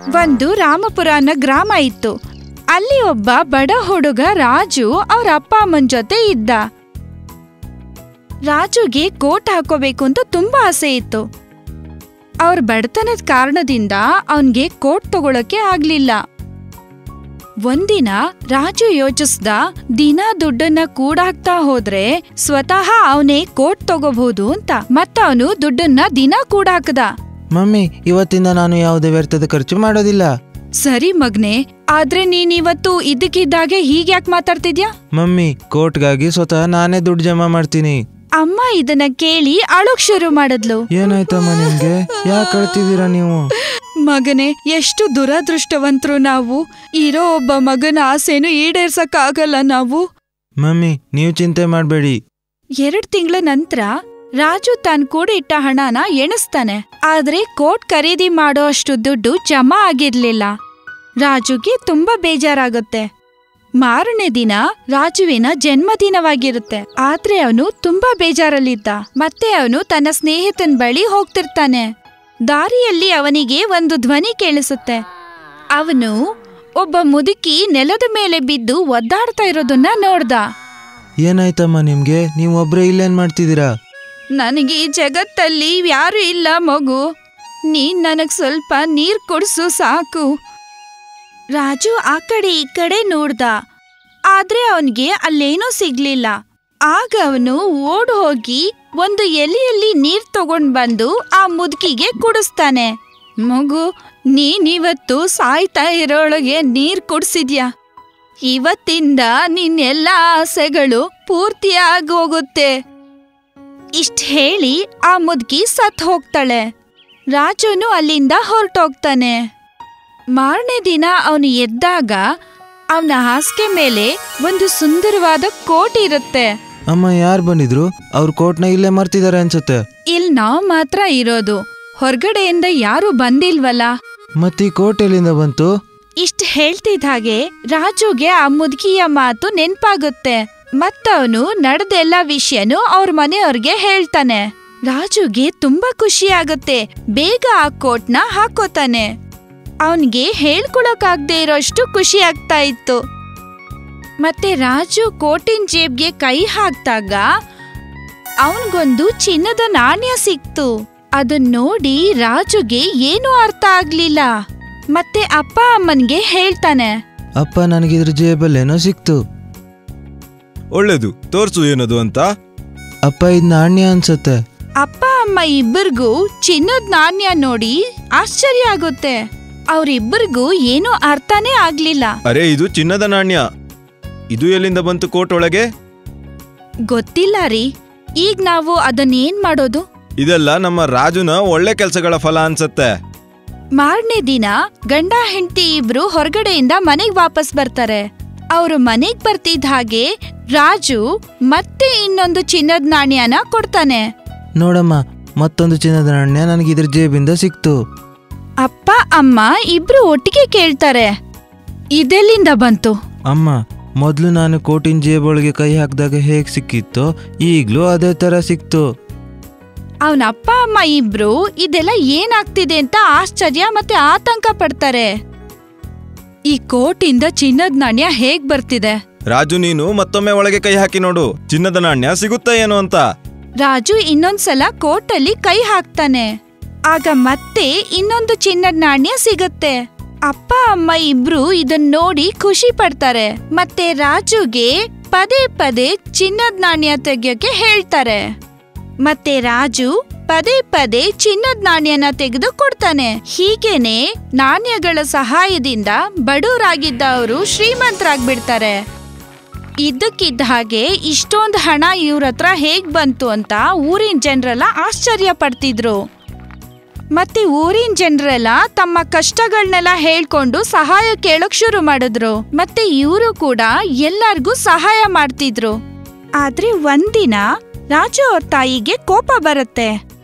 ಒಂದು ರಾಮಪುರ ಅನ್ನೋ ಗ್ರಾಮ ಇತ್ತು ಅಲ್ಲಿ ಒಬ್ಬ ಬಡ ಹುಡುಗ ರಾಜು ಅವ್ರ ಅಪ್ಪ ಅಮ್ಮನ ಜೊತೆ ಇದ್ದ ರಾಜುಗೆ ಕೋಟ್ ಹಾಕೋಬೇಕು ಅಂತ ತುಂಬಾ ಆಸೆ ಇತ್ತು ಅವ್ರ ಬಡತನದ ಕಾರಣದಿಂದ ಅವನ್ಗೆ ಕೋಟ್ ತಗೊಳಕ್ಕೆ ಆಗ್ಲಿಲ್ಲ ಒಂದಿನ ರಾಜು ಯೋಚಿಸ್ದ ದಿನ ದುಡ್ಡನ್ನ ಕೂಡಾಕ್ತಾ ಹೋದ್ರೆ ಸ್ವತಃ ಅವನೇ ಕೋಟ್ ತಗೋಬಹುದು ಅಂತ ಮತ್ತ ಅವನು ದುಡ್ಡನ್ನ ದಿನ ಕೂಡಾಕದ ಮಮ್ಮಿ ಇವತ್ತಿಂದ ನಾನು ಯಾವುದೇ ವ್ಯರ್ಥದ ಖರ್ಚು ಮಾಡೋದಿಲ್ಲ ಸರಿ ಮಗ್ನೆ ಆದ್ರೆ ನೀನಿವತ್ತು ಇದಕ್ಕಿದ್ದಾಗೆ ಹೀಗ್ಯಾಕ್ ಮಾತಾಡ್ತಿದ್ಯಾ ಮಮ್ಮಿ ಕೋಟ್ಗಾಗಿ ಸ್ವತಃ ನಾನೇ ದುಡ್ಡು ಜಮಾ ಮಾಡ್ತೀನಿ ಅಮ್ಮ ಇದನ್ನ ಕೇಳಿ ಅಳೋಕ್ ಶುರು ಮಾಡಿದ್ಲು ಏನಾಯ್ತಮ್ಮ ನಿಮ್ಗೆ ಯಾಕೆ ಕಳ್ತಿದ್ದೀರಾ ನೀವು ಮಗನೇ ಎಷ್ಟು ದುರದೃಷ್ಟವಂತರು ನಾವು ಇರೋ ಒಬ್ಬ ಮಗನ ಆಸೆನು ಈಡೇರ್ಸಕ್ಕಾಗಲ್ಲ ನಾವು ಮಮ್ಮಿ ನೀವು ಚಿಂತೆ ಮಾಡಬೇಡಿ ಎರಡ್ ತಿಂಗಳ ನಂತರ ರಾಜು ತಾನ್ ಕೂಡ ಇಟ್ಟ ಹಣನ ಎಣಿಸ್ತಾನೆ ಆದ್ರೆ ಕೋಟ್ ಖರೀದಿ ಮಾಡೋ ಅಷ್ಟು ದುಡ್ಡು ಜಮಾ ಆಗಿರ್ಲಿಲ್ಲ ರಾಜುಗೆ ತುಂಬಾ ಬೇಜಾರಾಗುತ್ತೆ ಮಾರನೇ ದಿನ ರಾಜುವಿನ ಜನ್ಮದಿನವಾಗಿರುತ್ತೆ ಆದ್ರೆ ಅವನು ತುಂಬಾ ಬೇಜಾರಲ್ಲಿದ್ದ ಮತ್ತೆ ಅವನು ತನ್ನ ಸ್ನೇಹಿತನ ಬಳಿ ಹೋಗ್ತಿರ್ತಾನೆ ದಾರಿಯಲ್ಲಿ ಅವನಿಗೆ ಒಂದು ಧ್ವನಿ ಕೇಳಿಸುತ್ತೆ ಅವನು ಒಬ್ಬ ಮುದುಕಿ ನೆಲದ ಮೇಲೆ ಬಿದ್ದು ಒದ್ದಾಡ್ತಾ ಇರೋದನ್ನ ನೋಡ್ದ ಏನಾಯ್ತಮ್ಮ ನಿಮ್ಗೆ ನೀವು ಒಬ್ರೇ ಇಲ್ಲೇನ್ ಮಾಡ್ತಿದ್ದೀರಾ ನನಗೆ ಈ ಜಗತ್ತಲ್ಲಿ ಯಾರು ಇಲ್ಲ ಮಗು ನೀನ್ ನನಗ್ ಸ್ವಲ್ಪ ನೀರ್ ಕೊಡ್ಸು ಸಾಕು ರಾಜು ಆ ಕಡೆ ಈ ಕಡೆ ನೋಡ್ದ ಆದ್ರೆ ಅವನ್ಗೆ ಅಲ್ಲೇನೂ ಸಿಗ್ಲಿಲ್ಲ ಆಗ ಅವನು ಓಡ್ ಹೋಗಿ ಒಂದು ಎಲೆಯಲ್ಲಿ ನೀರ್ ತಗೊಂಡ್ ಬಂದು ಆ ಮುದುಕಿಗೆ ಕುಡಿಸ್ತಾನೆ ಮಗು ನೀನಿವತ್ತು ಸಾಯ್ತಾ ಇರೋಳಗೆ ನೀರ್ ಕುಡ್ಸಿದ್ಯಾ ಇವತ್ತಿಂದ ನಿನ್ನೆಲ್ಲ ಆಸೆಗಳು ಪೂರ್ತಿಯಾಗಿ ಹೋಗುತ್ತೆ ಇಷ್ಟ್ ಹೇಳಿ ಆ ಮುದ್ಕಿ ಸತ್ ಹೋಗ್ತಾಳೆ ರಾಜುನು ಅಲ್ಲಿಂದ ಹೊರಟೋಗ್ತಾನೆ ಮಾರನೇ ದಿನ ಅವನು ಎದ್ದಾಗ ಅವನ ಹಾಸಿಗೆ ಮೇಲೆ ಒಂದು ಸುಂದರವಾದ ಕೋಟ್ ಇರುತ್ತೆ ಅಮ್ಮ ಯಾರು ಬಂದಿದ್ರು ಅವ್ರ ಕೋಟ್ನ ಇಲ್ಲೇ ಮರ್ತಿದ್ದಾರೆ ಅನ್ಸುತ್ತೆ ಇಲ್ ನಾವ್ ಮಾತ್ರ ಇರೋದು ಹೊರಗಡೆಯಿಂದ ಯಾರು ಬಂದಿಲ್ವಲ್ಲ ಮತ್ತೀ ಕೋಟ್ ಎಲ್ಲಿಂದ ಬಂತು ಇಷ್ಟ್ ಹೇಳ್ತಿದ್ದ ಹಾಗೆ ರಾಜುಗೆ ಆ ಮುದುಕಿಯ ಮಾತು ನೆನ್ಪಾಗುತ್ತೆ ಮತ್ತವನು ನಡೆದೆಲ್ಲ ವಿಷಯನೂ ಅವ್ರ ಮನೆಯವ್ರಿಗೆ ಹೇಳ್ತಾನೆ ರಾಜುಗೆ ತುಂಬಾ ಖುಷಿ ಆಗುತ್ತೆ ಬೇಗ ಆ ಕೋಟ್ನ ಹಾಕೋತಾನೆ ಅವನ್ಗೆ ಹೇಳ್ಕೊಳಕ್ಕಾಗ್ದೇ ಇರೋಷ್ಟು ಖುಷಿ ಆಗ್ತಾ ಇತ್ತು ಮತ್ತೆ ರಾಜು ಕೋಟಿನ್ ಜೇಬ್ಗೆ ಕೈ ಹಾಕ್ದಾಗ ಅವನ್ಗೊಂದು ಚಿನ್ನದ ನಾಣ್ಯ ಸಿಕ್ತು ಅದನ್ ನೋಡಿ ರಾಜುಗೆ ಏನೂ ಅರ್ಥ ಆಗ್ಲಿಲ್ಲ ಮತ್ತೆ ಅಪ್ಪ ಅಮ್ಮನ್ಗೆ ಹೇಳ್ತಾನೆ ಅಪ್ಪ ನನಗಿದ್ರ ಜೇಬಲ್ಲೇನೋ ಸಿಕ್ತು ಒಳ್ಳೇದು ತೋರ್ಸು ಏನದು ಅಂತ ಅಪ್ಪ ಇದ್ ನಾಣ್ಯ ಅನ್ಸತ್ತೆ ಅಪ್ಪ ಅಮ್ಮ ಇಬ್ಬರಿಗೂ ಚಿನ್ನದ ನಾಣ್ಯ ನೋಡಿ ಆಶ್ಚರ್ಯ ಆಗುತ್ತೆ ಅವ್ರಿಬ್ಬರಿಗೂ ಏನೂ ಅರ್ಥನೇ ಆಗ್ಲಿಲ್ಲ ಅರೆ ಇದು ಚಿನ್ನದ ನಾಣ್ಯ ಇದು ಎಲ್ಲಿಂದ ಬಂತು ಕೋಟ್ ಒಳಗೆ ಗೊತ್ತಿಲ್ಲ ರೀ ಈಗ ನಾವು ಅದನ್ನೇನ್ ಮಾಡೋದು ಇದೆಲ್ಲ ನಮ್ಮ ರಾಜುನ ಒಳ್ಳೆ ಕೆಲಸಗಳ ಫಲ ಅನ್ಸತ್ತೆ ಮಾರನೇ ದಿನ ಗಂಡ ಹೆಂಡತಿ ಇಬ್ರು ಹೊರಗಡೆಯಿಂದ ಮನೆಗ್ ವಾಪಸ್ ಬರ್ತಾರೆ ಅವರು ಮನೆಗ್ ಬರ್ತಿದ್ದ ಹಾಗೆ ರಾಜು ಮತ್ತೆ ಇನ್ನೊಂದು ಚಿನ್ನದ ನಾಣ್ಯನ ಕೊಡ್ತಾನೆ ನೋಡಮ್ಮ ಮತ್ತೊಂದು ಚಿನ್ನದ ನಾಣ್ಯ ನನಗೆ ಇದ್ರ ಜೇಬಿಂದ ಸಿಕ್ತು ಅಪ್ಪ ಅಮ್ಮ ಇಬ್ರು ಒಟ್ಟಿಗೆ ಕೇಳ್ತಾರೆ ಇದೆಲ್ಲಿಂದ ಬಂತು ಅಮ್ಮ ಮೊದಲು ನಾನು ಕೋಟಿನ ಜೇಬೊಳಗೆ ಕೈ ಹಾಕಿದಾಗ ಹೇಗೆ ಸಿಕ್ಕಿತ್ತೋ ಈಗಲೂ ಅದೇ ಥರ ಸಿಕ್ತು ಅವನ ಅಪ್ಪ ಅಮ್ಮ ಇಬ್ರು ಇದೆಲ್ಲ ಏನಾಗ್ತಿದೆ ಅಂತ ಆಶ್ಚರ್ಯ ಮತ್ತೆ ಆತಂಕ ಪಡ್ತಾರೆ ಈ ಕೋಟಿಂದ ಚಿನ್ನದ ನಾಣ್ಯ ಹೇಗ್ ಬರ್ತಿದೆ ರಾಜು ನೀನು ಮತ್ತೊಮ್ಮೆ ಒಳಗೆ ಕೈ ಹಾಕಿ ನೋಡು ಚಿನ್ನದ ನಾಣ್ಯ ಸಿಗುತ್ತಾ ಏನು ಅಂತ ರಾಜು ಇನ್ನೊಂದ್ಸಲ ಕೋಟಲ್ಲಿ ಕೈ ಹಾಕ್ತಾನೆ ಆಗ ಮತ್ತೆ ಇನ್ನೊಂದು ಚಿನ್ನದ ನಾಣ್ಯ ಸಿಗತ್ತೆ ಅಪ್ಪ ಅಮ್ಮ ಇಬ್ರು ಇದನ್ ನೋಡಿ ಖುಷಿ ಪಡ್ತಾರೆ ಮತ್ತೆ ರಾಜುಗೆ ಪದೇ ಪದೇ ಚಿನ್ನದ ನಾಣ್ಯ ತೆಗಿಯೋಕೆ ಹೇಳ್ತಾರೆ ಮತ್ತೆ ರಾಜು ಪದೇ ಪದೇ ಚಿನ್ನದ ನಾಣ್ಯನ ತೆಗೆದು ಕೊಡ್ತಾನೆ ಹೀಗೇನೆ ನಾಣ್ಯಗಳ ಸಹಾಯದಿಂದ ಬಡವರಾಗಿದ್ದ ಅವರು ಶ್ರೀಮಂತರಾಗ್ಬಿಡ್ತಾರೆ ಇದ್ದಕ್ಕಿದ್ದ ಹಾಗೆ ಇಷ್ಟೊಂದು ಹಣ ಇವ್ರ ಹತ್ರ ಹೇಗ್ ಬಂತು ಅಂತ ಊರಿನ ಜನರೆಲ್ಲ ಆಶ್ಚರ್ಯ ಪಡ್ತಿದ್ರು ಮತ್ತೆ ಊರಿನ ಜನರೆಲ್ಲ ತಮ್ಮ ಕಷ್ಟಗಳನ್ನೆಲ್ಲ ಹೇಳ್ಕೊಂಡು ಸಹಾಯ ಕೇಳೋಕ್ ಶುರು ಮಾಡಿದ್ರು ಮತ್ತೆ ಇವರು ಕೂಡ ಎಲ್ಲರಿಗೂ ಸಹಾಯ ಮಾಡ್ತಿದ್ರು ಆದ್ರೆ ಒಂದಿನ ರಾಜು ಅವ್ರ ತಾಯಿಗೆ ಕೋಪ ಬರುತ್ತೆ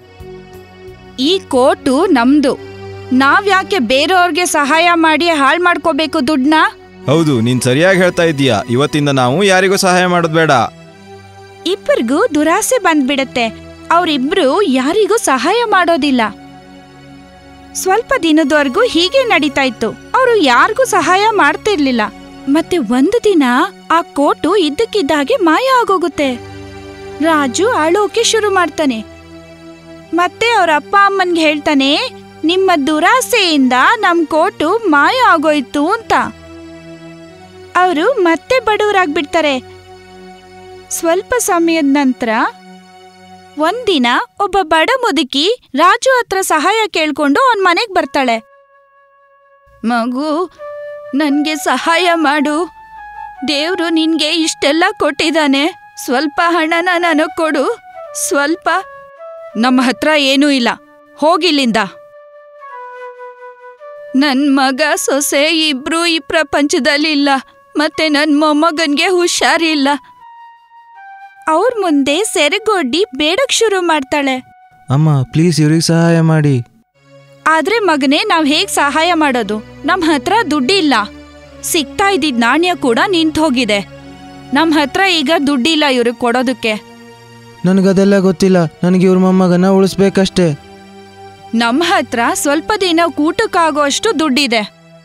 ಈ ಕೋಟು ನಮ್ದು ನಾವ್ಯಾಕೆ ಬೇರೆಯವ್ರಿಗೆ ಸಹಾಯ ಮಾಡಿ ಹಾಳ್ ಮಾಡ್ಕೋಬೇಕು ದುಡ್ಡನ್ನ ಹೌದು ನೀನ್ ಸರಿಯಾಗಿ ಹೇಳ್ತಾ ಇದೀಯಾ ಇವತ್ತಿಂದ ನಾವು ಯಾರಿಗೂ ಸಹಾಯ ಮಾಡೋದ್ ಬೇಡ ಇಬ್ಬರಿಗೂ ದುರಾಸೆ ಬಂದ್ಬಿಡತ್ತೆ ಅವರಿಬ್ರು ಯಾರಿಗೂ ಸಹಾಯ ಮಾಡೋದಿಲ್ಲ ಸ್ವಲ್ಪ ದಿನದವರೆಗೂ ಹೀಗೆ ನಡೀತಾ ಇತ್ತು ಅವರು ಯಾರಿಗೂ ಸಹಾಯ ಮಾಡ್ತಿರ್ಲಿಲ್ಲ ಮತ್ತೆ ಒಂದು ದಿನ ಆ ಕೋಟು ಇದ್ದಕ್ಕಿದ್ದಾಗೆ ಮಾಯ ಆಗೋಗುತ್ತೆ ರಾಜು ಅಳೋಕೆ ಶುರು ಮಾಡ್ತಾನೆ ಮತ್ತೆ ಅವ್ರ ಅಪ್ಪ ಅಮ್ಮನ್ಗೆ ಹೇಳ್ತಾನೆ ನಿಮ್ಮ ದುರಾಸೆಯಿಂದ ನಮ್ ಕೋಟು ಮಾಯ ಆಗೋಯ್ತು ಅಂತ ಅವರು ಮತ್ತೆ ಬಡವರಾಗ್ಬಿಡ್ತಾರೆ ಸ್ವಲ್ಪ ಸಮಯದ ನಂತರ ಒಂದಿನ ಒಬ್ಬ ಬಡ ಮುದುಕಿ ರಾಜು ಹತ್ರ ಸಹಾಯ ಕೇಳ್ಕೊಂಡು ಅವನ್ ಮನೆಗ್ ಬರ್ತಾಳೆ ಮಗು ನನ್ಗೆ ಸಹಾಯ ಮಾಡು ದೇವ್ರು ನಿನ್ಗೆ ಇಷ್ಟೆಲ್ಲ ಕೊಟ್ಟಿದ್ದಾನೆ ಸ್ವಲ್ಪ ಹಣನ ನನಗ್ ಕೊಡು ಸ್ವಲ್ಪ ನಮ್ಮ ಹತ್ರ ಏನೂ ಇಲ್ಲ ಹೋಗಿಲ್ಲಿಂದ ನನ್ ಮಗ ಸೊಸೆ ಇಬ್ರು ಈ ಪ್ರಪಂಚದಲ್ಲಿ ಇಲ್ಲ ಮತ್ತೆ ನನ್ ಮೊಮ್ಮಗನ್ಗೆ ಹುಷಾರಿಲ್ಲ ಅವ್ರ ಮುಂದೆ ಸೆರೆಗೊಡ್ಡಿ ಬೇಡಕ್ ಶುರು ಮಾಡ್ತಾಳೆ ಅಮ್ಮ ಪ್ಲೀಸ್ ಇವ್ರಿಗೆ ಸಹಾಯ ಮಾಡಿ ಆದ್ರೆ ಮಗನೇ ನಾವ್ ಹೇಗ್ ಸಹಾಯ ಮಾಡೋದು ನಮ್ ಹತ್ರ ದುಡ್ಡಿಲ್ಲ ಸಿಗ್ತಾ ಇದ್ದಿದ್ ನಾಣ್ಯ ಕೂಡ ನಿಂತ್ ಹೋಗಿದೆ ನಮ್ ಹತ್ರ ಈಗ ದುಡ್ಡಿಲ್ಲ ಇವ್ರಿಗೆ ಕೊಡೋದಕ್ಕೆ ನನಗದೆಲ್ಲ ಗೊತ್ತಿಲ್ಲ ನನಗೆ ಇವ್ರ ಮೊಮ್ಮಗನ ಉಳಿಸ್ಬೇಕಷ್ಟೇ ನಮ್ ಹತ್ರ ಸ್ವಲ್ಪ ದಿನ ಕೂಟಕ್ಕಾಗೋ ಅಷ್ಟು ದುಡ್ಡಿದೆ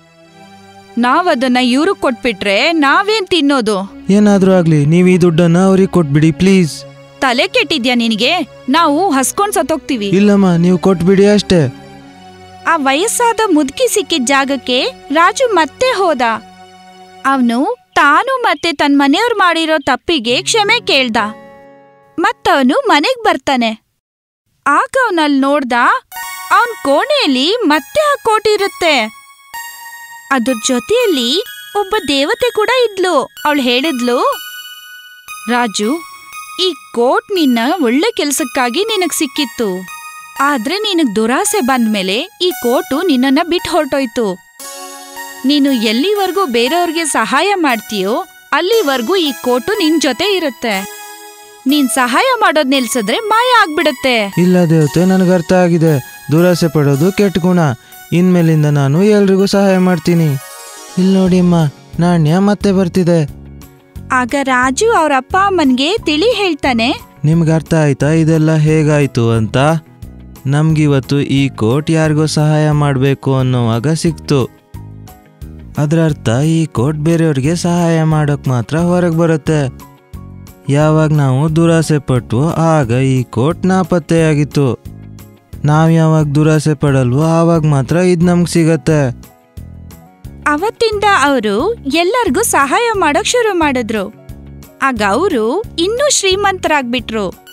ನಾವದನ್ನ ಇವ್ರಿಗೆ ಕೊಟ್ಬಿಟ್ರೆ ನಾವೇನ್ ತಿನ್ನೋದು ಏನಾದ್ರೂ ಆಗ್ಲಿ ನೀವು ಈ ದುಡ್ಡನ್ನ ಅವ್ರಿಗೆ ಕೊಟ್ಬಿಡಿ ಪ್ಲೀಸ್ ತಲೆ ಕೆಟ್ಟಿದ್ಯಾ ನಿನಗೆ ನಾವು ಹಸ್ಕೊಂಡ್ ಸತ್ತೋಗ್ತೀವಿ ಇಲ್ಲಮ್ಮ ನೀವು ಕೊಟ್ಬಿಡಿ ಅಷ್ಟೇ ಆ ವಯಸ್ಸಾದ ಮುದುಕಿ ಸಿಕ್ಕಿದ ಜಾಗಕ್ಕೆ ರಾಜು ಮತ್ತೆ ಹೋದ ಅವನು ತಾನು ಮತ್ತೆ ತನ್ನ ಮನೆಯವ್ರು ಮಾಡಿರೋ ತಪ್ಪಿಗೆ ಕ್ಷಮೆ ಕೇಳ್ದ ಮತ್ತವನು ಮನೆಗ್ ಬರ್ತಾನೆ ಆಗ ಅವನಲ್ಲಿ ನೋಡ್ದ ಅವನ್ ಕೋಣೆಯಲ್ಲಿ ಮತ್ತೆ ಆ ಕೋಟ್ ಇರುತ್ತೆ ಅದ್ರ ಜೊತೆಯಲ್ಲಿ ಒಬ್ಬ ದೇವತೆ ಕೂಡ ಇದ್ಲು ಅವಳು ಹೇಳಿದ್ಲು ರಾಜು ಈ ಕೋಟ್ ನಿನ್ನ ಒಳ್ಳೆ ಕೆಲ್ಸಕ್ಕಾಗಿ ನಿನಗ್ ಸಿಕ್ಕಿತ್ತು ಆದ್ರೆ ನಿನಗ್ ದುರಾಸೆ ಬಂದ್ಮೇಲೆ ಈ ಕೋಟು ನಿನ್ನನ್ನ ಬಿಟ್ಟು ಹೊರಟೋಯ್ತು ನೀನು ಎಲ್ಲಿವರೆಗೂ ಬೇರೆಯವ್ರಿಗೆ ಸಹಾಯ ಮಾಡ್ತೀಯೋ ಅಲ್ಲಿವರೆಗೂ ಈ ಕೋಟು ನಿನ್ ಜೊತೆ ಇರುತ್ತೆ ನೀನ್ ಸಹಾಯ ಮಾಡೋದ್ ನಿಲ್ಸಿದ್ರೆ ಮಾಯ ಆಗ್ಬಿಡತ್ತೆ ಇಲ್ಲ ದೇವತೆ ನನಗೆ ಅರ್ಥ ಆಗಿದೆ ದುರಾಸೆ ಪಡೋದು ಕೆಟ್ಟ ಗುಣ ಇನ್ಮೇಲಿಂದ ನಾನು ಎಲ್ರಿಗೂ ಸಹಾಯ ಮಾಡ್ತೀನಿ ಇಲ್ಲಿ ನೋಡಿ ಅಮ್ಮ ನಾಣ್ಯ ಮತ್ತೆ ಬರ್ತಿದೆ ಆಗ ರಾಜು ಅವ್ರ ಅಪ್ಪ ಅಮ್ಮನ್ಗೆ ತಿಳಿ ಹೇಳ್ತಾನೆ ನಿಮ್ಗೆ ಅರ್ಥ ಆಯ್ತಾ ಇದೆಲ್ಲ ಹೇಗಾಯ್ತು ಅಂತ ನಮ್ಗಿವತ್ತು ಈ ಕೋಟ್ ಯಾರಿಗೋ ಸಹಾಯ ಮಾಡಬೇಕು ಅನ್ನೋವಾಗ ಸಿಕ್ತು ಅದರ ಅರ್ಥ ಈ ಕೋಟ್ ಬೇರೆಯವ್ರಿಗೆ ಸಹಾಯ ಮಾಡೋಕ್ ಮಾತ್ರ ಹೊರಗೆ ಬರುತ್ತೆ ಯಾವಾಗ ನಾವು ದುರಾಸೆ ಪಟ್ವೋ ಆಗ ಈ ಕೋಟ್ ನಾಪತ್ತೆಯಾಗಿತ್ತು ನಾವು ಯಾವಾಗ ದುರಾಸೆ ಪಡಲ್ವೋ ಆವಾಗ ಮಾತ್ರ ಇದು ನಮ್ಗೆ ಸಿಗತ್ತೆ ಅವತ್ತಿಂದ ಅವರು ಎಲ್ಲರಿಗೂ ಸಹಾಯ ಮಾಡೋಕ್ ಶುರು ಮಾಡಿದ್ರು ಆಗ ಅವರು ಇನ್ನೂ ಶ್ರೀಮಂತರಾಗ್ಬಿಟ್ರು